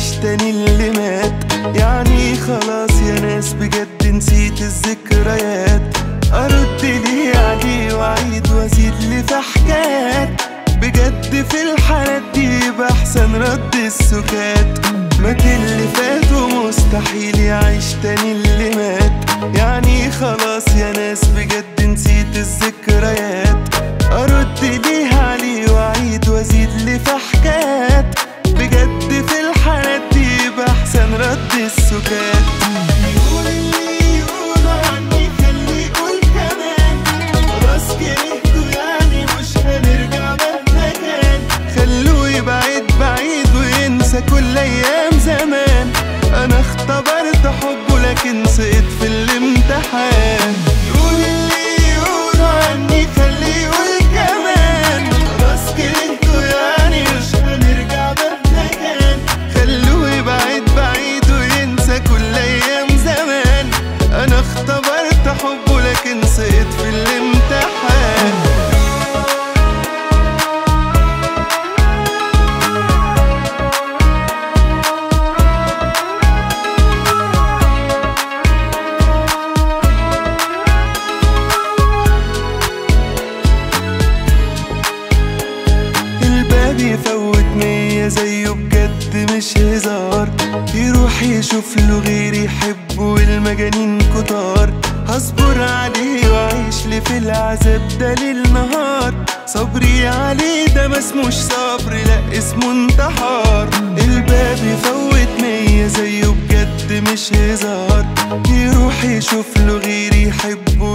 يعيش تاني اللي مات يعني خلاص يا ناس بجد نسيت الذكريات ارد ليه عليه واعيد وازيد لي في حكايات بجد في الحالات دي بحسن رد السكات مات اللي فات ومستحيل يعيش تاني اللي مات يعني خلاص يا ناس بجد نسيت الذكريات ارد ليه عليه واعيد وازيد لي في حكايات بجد في الحالات دي بحسن رد السكات يقول اللي يقولوا عني خليه يقول كمان خلاص كرهته يعني مش هنرجع مهما كان خلوه يبعد بعيد وينسى كل ايام زمان انا اختبرت حبه لكن سقط في الامتحان يقول اللي يقولوا عني خليه يقول كمان خلاص كرهته يعني مش هنرجع مهما كان خلوه يبعد بعيد وينسى كل ايام زمان انا اختبرت حبه لكن سقط في الامتحان الباب يفوت مية زيه بجد مش هزار يروح يشوف له غير يحبه والمجانين كتار هصبر عليه واعيش لي في العذاب ده ليل نهار صبري عليه ده ما اسموش صبر لا اسمه انتحار الباب يفوت مية زيه بجد مش هزار يروح يشوف له غير يحبه